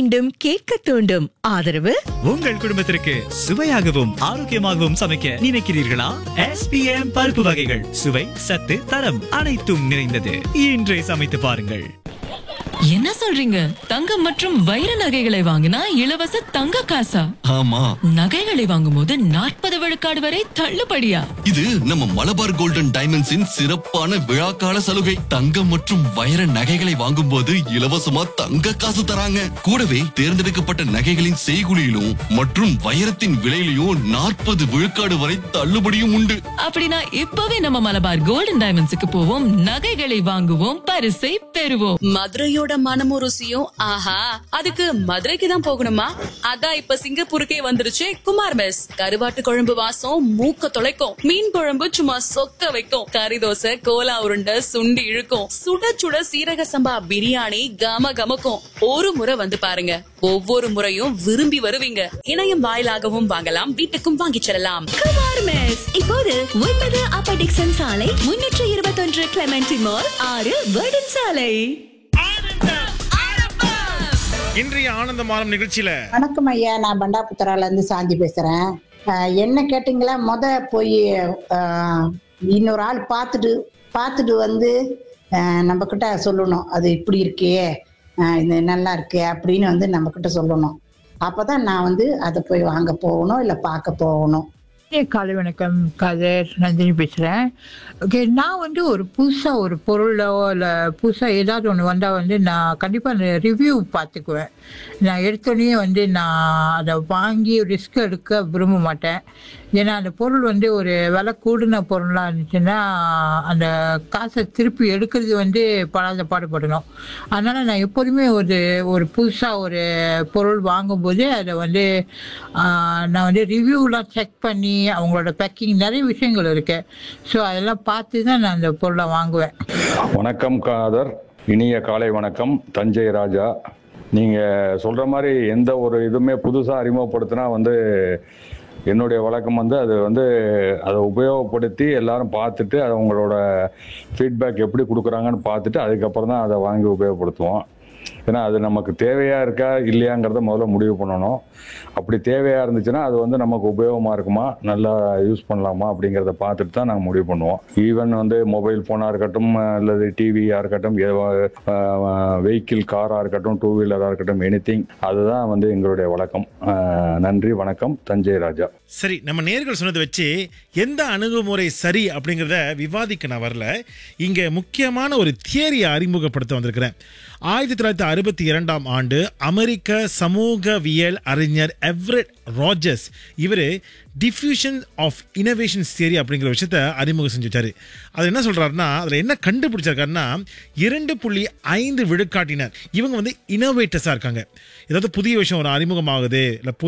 மீண்டும் கேட்க தூண்டும் ஆதரவு உங்கள் குடும்பத்திற்கு சுவையாகவும் ஆரோக்கியமாகவும் சமைக்க நினைக்கிறீர்களா எஸ்பிஎம் பருப்பு வகைகள் சுவை சத்து தரம் அனைத்தும் நிறைந்தது இன்றே சமைத்து பாருங்கள் என்ன சொல்றீங்க தங்கம் மற்றும் வைர நகைகளை வாங்கினா இலவச தங்க காசா ஆமா நகைகளை வாங்கும்போது நாற்பது விழுக்காடு வரை தள்ளுபடியா இது நம்ம மலபார் கோல்டன் டைமண்ட்ஸின் சிறப்பான விழாக்கால சலுகை தங்கம் மற்றும் வைர நகைகளை வாங்கும்போது இலவசமா தங்க காசு தராங்க கூடவே தேர்ந்தெடுக்கப்பட்ட நகைகளின் செய்குலியிலும் மற்றும் வைரத்தின் விலையிலும் நாற்பது விழுக்காடு வரை தள்ளுபடியும் உண்டு அப்படின்னா இப்பவே நம்ம மலபார் கோல்டன் டைமண்ட்ஸுக்கு போவோம் நகைகளை வாங்குவோம் பரிசை பெறுவோம் மதுரையோட மனமும் ருசியும் ஆஹா அதுக்கு மதுரைக்கு தான் போகணுமா அதான் இப்ப சிங்கப்பூருக்கே வந்துருச்சு குமார் மெஸ் கருவாட்டு குழம்பு வாசம் மூக்க தொலைக்கும் மீன் குழம்பு சும்மா சொக்க வைக்கும் கறி தோசை கோலா உருண்டை சுண்டி இழுக்கும் சுட சுட சீரக சம்பா பிரியாணி கம கமக்கும் ஒரு முறை வந்து பாருங்க ஒவ்வொரு முறையும் விரும்பி வருவீங்க இணையம் வாயிலாகவும் வாங்கலாம் வீட்டுக்கும் வாங்கிச் செல்லலாம் குமார் மெஸ் இப்போது ஒன்பது அப்பர் டிக்சன் சாலை முன்னூற்று இருபத்தொன்று கிளமெண்டி மால் ஆறு வேர்டன் சாலை இன்றைய ஆனந்த மாலம் நிகழ்ச்சியில வணக்கம் ஐயா நான் பண்டாபுத்தரால இருந்து சாந்தி பேசுறேன் அஹ், என்ன கேட்டிங்களா முத போய் அஹ், இன்னொரு ஆள் பார்த்துட்டு பார்த்துட்டு வந்து அஹ், நம்ம கிட்ட சொல்லணும் அது இப்படி இருக்கே அஹ், இது நல்லா இருக்கே அப்படின்னு வந்து நம்ம கிட்ட சொல்லணும் அப்பதான் நான் வந்து அதை போய் வாங்க போகணும் இல்லை பார்க்க போகணும் ஏ காலை வணக்கம் கதர் நந்தினி பேசுகிறேன் ஓகே நான் வந்து ஒரு புதுசாக ஒரு பொருளோ இல்லை புதுசாக ஏதாவது ஒன்று வந்தால் வந்து நான் கண்டிப்பாக அந்த ரிவ்யூ பார்த்துக்குவேன் நான் எடுத்தோடனே வந்து நான் அதை வாங்கி ரிஸ்க் எடுக்க விரும்ப மாட்டேன் ஏன்னா அந்த பொருள் வந்து ஒரு விலை கூடின பொருளாக இருந்துச்சுன்னா அந்த காசை திருப்பி எடுக்கிறது வந்து படாத பாடுபடணும் அதனால் நான் எப்போதுமே ஒரு ஒரு புதுசாக ஒரு பொருள் வாங்கும்போது அதை வந்து ஆஹ், நான் வந்து ரிவ்யூலாம் செக் பண்ணி அவங்களோட பேக்கிங் நிறைய விஷயங்கள் இருக்கு ஸோ அதெல்லாம் பார்த்து தான் நான் அந்த பொருளை வாங்குவேன் வணக்கம் காதர் இனிய காலை வணக்கம் தஞ்சை ராஜா நீங்க சொல்ற மாதிரி எந்த ஒரு இதுவுமே புதுசா அறிமுகப்படுத்தினா வந்து என்னுடைய வழக்கம் வந்து அது வந்து அதை உபயோகப்படுத்தி எல்லாரும் பார்த்துட்டு அது அவங்களோட ஃபீட்பேக் எப்படி கொடுக்குறாங்கன்னு பார்த்துட்டு அதுக்கப்புறம் தான் அதை வாங்கி உபயோகப்படுத்துவோம் ஏன்னா அது நமக்கு தேவையா இருக்கா இல்லையாங்கிறத முதல்ல முடிவு பண்ணணும் அப்படி தேவையா இருந்துச்சுன்னா அது வந்து நமக்கு உபயோகமா இருக்குமா நல்லா யூஸ் பண்ணலாமா அப்படிங்கிறத பார்த்துட்டு தான் நாங்கள் முடிவு பண்ணுவோம் ஈவன் வந்து மொபைல் ஃபோனாக இருக்கட்டும் அல்லது டிவியாக இருக்கட்டும் வெஹிக்கிள் காராக இருக்கட்டும் டூ வீலராக இருக்கட்டும் எனி அதுதான் வந்து எங்களுடைய வழக்கம் அஹ், நன்றி வணக்கம் தஞ்சை ராஜா சரி நம்ம நேர்கள் சொன்னதை வச்சு எந்த அணுகுமுறை சரி அப்படிங்கிறத விவாதிக்க நான் வரல இங்க முக்கியமான ஒரு தியரியை அறிமுகப்படுத்த வந்திருக்கிறேன் ஆயிரத்தி தொள்ளாயிரத்தி அறுபத்தி இரண்டாம் ஆண்டு அமெரிக்க சமூகவியல் அறிஞர் எவரெட் ராஜர்ஸ் இவர் டிஃப்யூஷன் ஆஃப் இனோவேஷன்ஸ் தியரி அப்படிங்கிற விஷயத்த அறிமுகம் செஞ்சு வச்சாரு அது என்ன சொல்றாருன்னா அதுல என்ன கண்டுபிடிச்சிருக்காருன்னா இரண்டு புள்ளி ஐந்து விழுக்காட்டினர் இவங்க வந்து இனோவேட்டர்ஸா இருக்காங்க ஏதாவது புதிய விஷயம் ஒரு அறிமுகமாகுது இல்ல